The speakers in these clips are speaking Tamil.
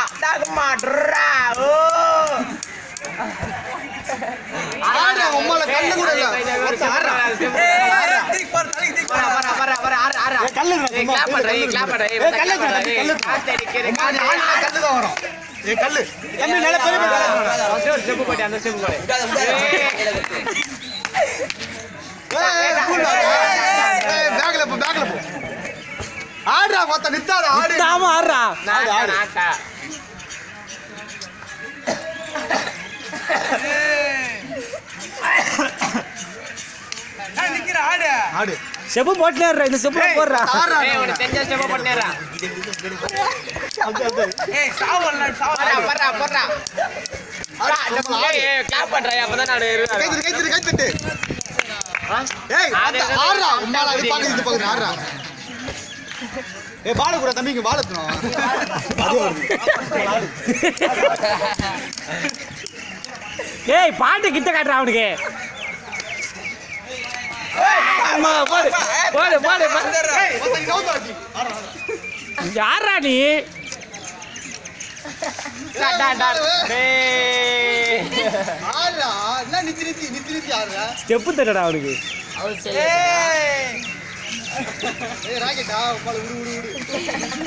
தகுமா ட்ரா ஓ ஆடுறா உம்மால கல்லு கூட இல்ல ஒருத்தன் ஆடுறா வர வர வர வர ஆறு ஆறு ஏய், கல்லு இருக்குடா, ஏய் சும்மா. கிளாப் பண்ற ஏய் கிளாப் பண்ற ஏய் ஏய், கல்லு இருக்குடா, ஏய், கல்லு இருக்குடா. காத்து அடிக்கிற உம்மா, காத்து அது ஆடுனா கல்லு தான் வரும் ஏய் கல்லு தம்பி நல்ல பெரிய பெரிய கல்லு இருக்குடா. ஃபர்ஸ்ட் ஒரு ஸ்டெப் போடு அந்த ஸ்டெப் போடு ஏய், ஏய், cool ஆ. ஏய், பேக்ல போ பேக்ல போ ஆடுறா மொத்த நித்தாத ஆடு ஆமா ஆடுறா ஆடு, நாட்டா ஆடு. நாட்டா ஆடு செப்பு போட்டுனே இருடா, இந்த செப்புல போடுறா ஆடுறா ஏய் உனக்கு தெரிஞ்ச ஸ்டெப் பண்ணேறா அப்படியே, அப்படியே. போறா போறா போறா ஆடு, இந்த ஆடு. ஏய் ஏய் கிளாப் பண்ற அப்பதான் நான் கை தட்டு, கை தட்டு, கை தட்டு. ஏய் ஆடு, அந்த ஆடு, ஆடுறா ஆடு, உம்மால அது ஆடு. பாக்குது இது பாக்குது ஆடுறா ஏய் பால கூட தம்பிக்கு பால் எத்தணும் அது வருது ஏய் பாட்டு கிட்ட காட்டுறா அவனுக்கு ஆமா, போடு போடு போடு போடு. ஏய் ஒருத்தன் நவுத்து அடி. ஆடுறா, ஆடுறா. யாரா நீ டா டா டா டேய் ஆடுறா என்ன நித்தி நித்தி நித்தி நித்தி ஆடுறா ஸ்டெப்பு தரடா அவனுக்கு ஏய் ராக்கெட்டா உம்மால விடு விடு விடு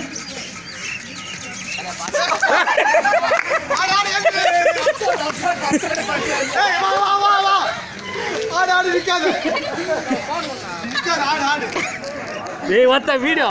ஆடு ஆடு எழுந்து. ஏய் வா வா வா வா ஆடு ஆடு நிக்காத நிக்காத ஆடு ஆடு ஏய் ஒத்த வீடியோ